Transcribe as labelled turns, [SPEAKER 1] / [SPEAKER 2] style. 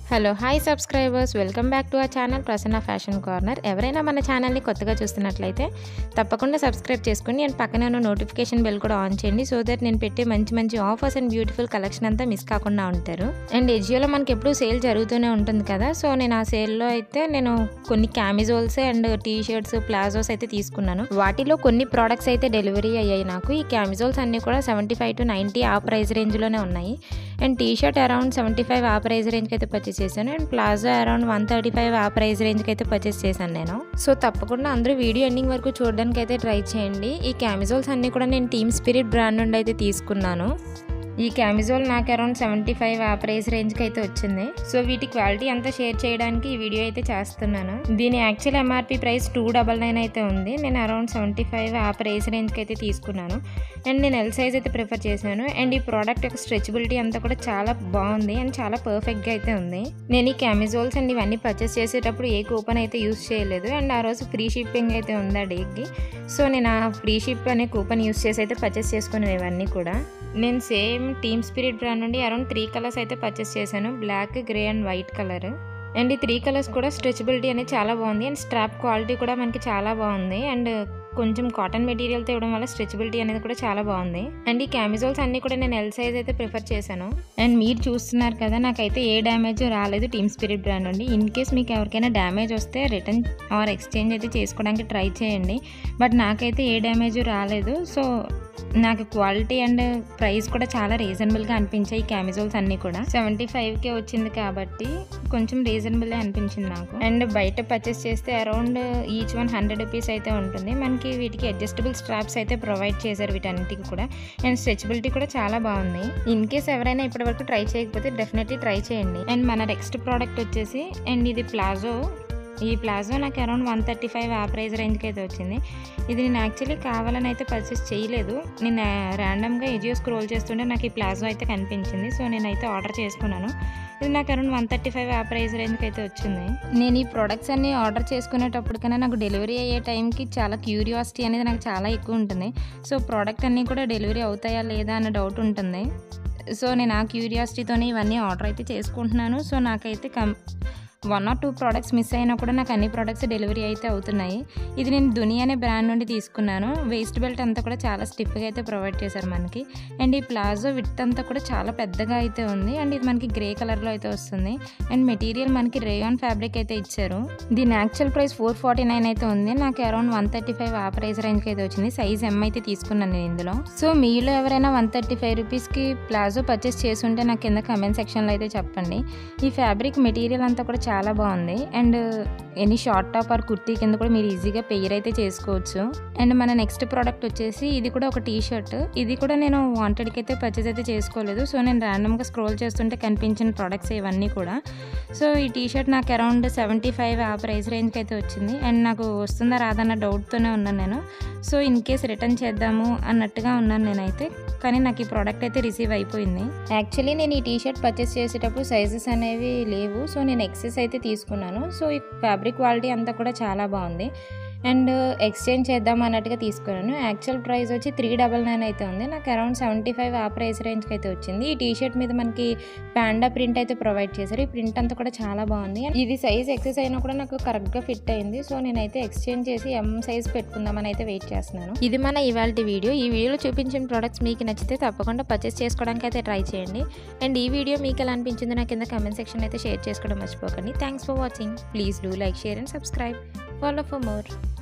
[SPEAKER 1] hello hi subscribers welcome back to our channel Prasanna fashion corner ఎవరైనా మన ఛానల్ని కొత్తగా చూస్తున్నట్లయితే తప్పకుండా సబ్స్క్రైబ్ చేసుకుని అండ్ పక్కనే ఉన్న నోటిఫికేషన్ బెల్ కూడా ఆన్ చేయండి సో దట్ నేను పెట్టే మంచి మంచి ఆఫర్స్ అండ్ బ్యూటిఫుల్ కలెక్షన్ అంతా మిస్ కాకుండా ఉంటారు అండ్ ఎజియోలో మనకి ఎప్పుడు సేల్ జరుగుతూనే ఉంటుంది కదా సో నేను ఆ సేల్లో అయితే నేను కొన్ని camisoles and T shirts palazzos అయితే తీసుకున్నాను వాటిలో కొన్ని ప్రోడక్ట్స్ అయితే డెలివరీ అయ్యాయి నాకు ఈ క్యామిజోల్స్ అన్నీ కూడా సెవెంటీ ఫైవ్ టు నైంటీ ఆ ప్రైస్ రేంజ్లోనే ఉన్నాయి and T shirt around seventy five ఆ ప్రైస్ రేంజ్కి అయితే పర్చేస్ చేశాను and palazzo around one thirty five ఆ ప్రైస్ రేంజ్కి అయితే పర్చేస్ చేశాను నేను సో తప్పకుండా అందరూ వీడియో ఎండింగ్ వరకు చూడడానికి అయితే ట్రై చేయండి ఈ క్యామిజోల్స్ అన్నీ కూడా నేను టీమ్ స్పిరిట్ బ్రాండ్ నుండి అయితే తీసుకున్నాను ఈ క్యామిజోల్ నాకు అరౌండ్ సెవెంటీ ఫైవ్ ఆ ప్రైస్ రేంజ్కి అయితే వచ్చింది సో వీటి క్వాలిటీ అంతా షేర్ చేయడానికి ఈ వీడియో అయితే చేస్తున్నాను దీని actual MRP price two double nine అయితే ఉంది నేను అరౌండ్ సెవెంటీ ఫైవ్ ఆ ప్రైస్ రేంజ్కి అయితే తీసుకున్నాను అండ్ నేను ఎల్ సైజ్ అయితే ప్రిఫర్ చేశాను అండ్ ఈ ప్రోడక్ట్ యొక్క స్ట్రెచబిలిటీ అంతా కూడా చాలా బాగుంది అండ్ చాలా పర్ఫెక్ట్గా అయితే ఉంది నేను ఈ క్యామిజోల్స్ అండ్ ఇవన్నీ పర్చేస్ చేసేటప్పుడు ఏ కూపన్ అయితే యూస్ చేయలేదు అండ్ ఆ రోజు ఫ్రీ షిప్పింగ్ అయితే ఉంది ఆ డేకి సో నేను ఆ ఫ్రీ షిప్ అనే కూపన్ యూస్ చేసి అయితే పర్చేస్ చేసుకునేవి ఇవన్నీ కూడా నేను సేమ్ టీమ్ స్పిరిట్ బ్రాండ్ నుండి అరౌండ్ త్రీ కలర్స్ అయితే పర్చేస్ చేశాను black grey and white colour and ఈ త్రీ కలర్స్ కూడా స్ట్రెచబిలిటీ అనేది చాలా బాగుంది అండ్ స్ట్రాప్ క్వాలిటీ కూడా మనకి చాలా బాగుంది అండ్ కొంచెం కాటన్ మెటీరియల్తో ఇవ్వడం వల్ల స్ట్రెచబిలిటీ అనేది కూడా చాలా బాగుంది అండ్ ఈ క్యామిజోల్స్ అన్ని కూడా నేను ఎల్ సైజ్ అయితే ప్రిఫర్ చేశాను అండ్ మీరు చూస్తున్నారు కదా నాకైతే ఏ డ్యామేజ్ రాలేదు టీమ్ స్పిరిట్ బ్రాండ్ నుండి ఇన్ కేస్ మీకు ఎవరికైనా డ్యామేజ్ వస్తే రిటర్న్ ఆర్ ఎక్స్చేంజ్ అయితే చేసుకోవడానికి ట్రై చేయండి బట్ నాకైతే ఏ డ్యామేజ్ రాలేదు సో నాకు క్వాలిటీ అండ్ ప్రైస్ కూడా చాలా రీజనబుల్గా అనిపించాయి ఈ క్యామిజోల్స్ అన్నీ కూడా సెవెంటీ ఫైవ్కే వచ్చింది కాబట్టి కొంచెం రీజనబుల్ అనిపించింది నాకు అండ్ బయట పర్చేస్ చేస్తే around each one hundred rupees అయితే ఉంటుంది మనకి వీటికి అడ్జస్టబుల్ స్ట్రాప్స్ అయితే ప్రొవైడ్ చేశారు వీటన్నిటికి కూడా అండ్ స్ట్రెచబిలిటీ కూడా చాలా బాగుంది ఇన్ కేస్ ఎవరైనా ఇప్పటివరకు ట్రై చేయకపోతే డెఫినెట్లీ ట్రై చేయండి అండ్ మన నెక్స్ట్ ప్రోడక్ట్ వచ్చేసి అండ్ ఇది ప్లాజో ఈ ప్లాజో నాకు అరౌండ్ వన్ థర్టీ ఫైవ్ ఆ ప్రైస్ రేంజ్కి అయితే వచ్చింది ఇది నేను యాక్చువల్లీ కావాలని అయితే పర్చేస్ చేయలేదు నేను ర్యాండమ్గా ఎజియో స్క్రోల్ చేస్తుంటే నాకు ఈ ప్లాజో అయితే కనిపించింది సో నేనైతే ఆర్డర్ చేసుకున్నాను ఇది నాకు అరౌండ్ వన్ థర్టీ ఫైవ్ ఆ ప్రైస్ రేంజ్కి అయితే వచ్చింది నేను ఈ ప్రొడక్ట్స్ అన్ని ఆర్డర్ చేసుకునేటప్పటికైనా నాకు డెలివరీ అయ్యే టైంకి చాలా క్యూరియాసిటీ అనేది నాకు చాలా ఎక్కువ ఉంటుంది సో ప్రోడక్ట్ అన్నీ కూడా డెలివరీ అవుతాయా లేదా అన్న డౌట్ ఉంటుంది సో నేను ఆ క్యూరియాసిటీతోనే ఇవన్నీ ఆర్డర్ అయితే చేసుకుంటున్నాను సో నాకైతే కం one or two products miss అయినా కూడా నాకు అన్ని ప్రోడక్ట్స్ డెలివరీ అయితే అవుతున్నాయి ఇది నేను దునియా అనే బ్రాండ్ నుండి తీసుకున్నాను వేస్ట్ బెల్ట్ అంతా కూడా చాలా స్టిఫ్గా అయితే ప్రొవైడ్ చేశారు మనకి అండ్ ఈ ప్లాజో విత్ అంతా కూడా చాలా పెద్దగా అయితే ఉంది అండ్ ఇది మనకి గ్రే కలర్లో అయితే వస్తుంది అండ్ మెటీరియల్ మనకి రేయాన్ ఫ్యాబ్రిక్ అయితే ఇచ్చారు దీని actual price four forty nine అయితే ఉంది నాకు అరౌండ్ వన్ థర్టీ ఫైవ్ ఆ ప్రైస్ రేంజ్కి అయితే వచ్చింది సైజ్ ఎం అయితే తీసుకున్నాను నేను ఇందులో సో మీలో ఎవరైనా వన్ థర్టీ ఫైవ్ రూపీస్కి ప్లాజో పర్చేస్ చేసి ఉంటే నాకు కింద కమెంట్ సెక్షన్లో అయితే చెప్పండి ఈ ఫ్యాబ్రిక్ మెటీరియల్ అంతా కూడా చాలా బాగుంది and any short top or kurti కింద కూడా మీరు ఈజీగా పెయిర్ అయితే చేసుకోవచ్చు అండ్ మన నెక్స్ట్ ప్రోడక్ట్ వచ్చేసి ఇది కూడా ఒక టీ షర్ట్ ఇది కూడా నేను వాంటెడ్కి అయితే పర్చేస్ అయితే చేసుకోలేదు సో నేను ర్యాండమ్గా స్క్రోల్ చేస్తుంటే కనిపించిన ప్రోడక్ట్స్ ఇవన్నీ కూడా సో ఈ టీ షర్ట్ నాకు అరౌండ్ సెవెంటీ ఫైవ్ ఆ ప్రైస్ రేంజ్కి అయితే వచ్చింది అండ్ నాకు వస్తుందా రాదన్న డౌట్తోనే ఉన్నాను నేను సో ఇన్ కేస్ రిటర్న్ చేద్దాము అన్నట్టుగా ఉన్నాను నేనైతే కానీ నాకు ఈ ప్రోడక్ట్ అయితే రిసీవ్ అయిపోయింది యాక్చువల్లీ నేను ఈ టీ షర్ట్ పర్చేస్ చేసేటప్పుడు సైజెస్ అనేవి లేవు సో నేను ఎక్సెస్ అయితే తీసుకున్నాను సో ఈ ఫ్యాబ్రిక్ క్వాలిటీ అంతా కూడా చాలా బాగుంది అండ్ ఎక్స్చేంజ్ చేద్దాం అన్నట్టుగా తీసుకున్నాను యాక్చువల్ ప్రైస్ వచ్చి త్రీ డబల్ నైన్ అయితే ఉంది నాకు అరౌండ్ సెవెంటీ ఫైవ్ ఆ ప్రైస్ రేంజ్కి అయితే వచ్చింది ఈ టీ షర్ట్ మీద మనకి ప్యాండా ప్రింట్ అయితే ప్రొవైడ్ చేశారు ఈ ప్రింట్ అంతా కూడా చాలా బాగుంది ఇది సైజ్ ఎక్సెస్ అయినా కూడా నాకు కరెక్ట్గా ఫిట్ అయింది సో నేనైతే ఎక్స్చేంజ్ చేసి ఎం సైజ్ పెట్టుకుందామని అయితే వెయిట్ చేస్తున్నాను ఇది మన ఇవాళ వీడియో ఈ వీడియోలో చూపించిన ప్రోడక్ట్స్ మీకు నచ్చితే తప్పకుండా పర్చేస్ చేసుకోవడానికి అయితే ట్రై చేయండి అండ్ ఈ వీడియో మీకు ఎలా అనిపించిందో నా కింద కమెంట్ సెక్షన్ అయితే షేర్ చేసుకోవడం మర్చిపోకండి thanks for watching please do like share and subscribe follow for more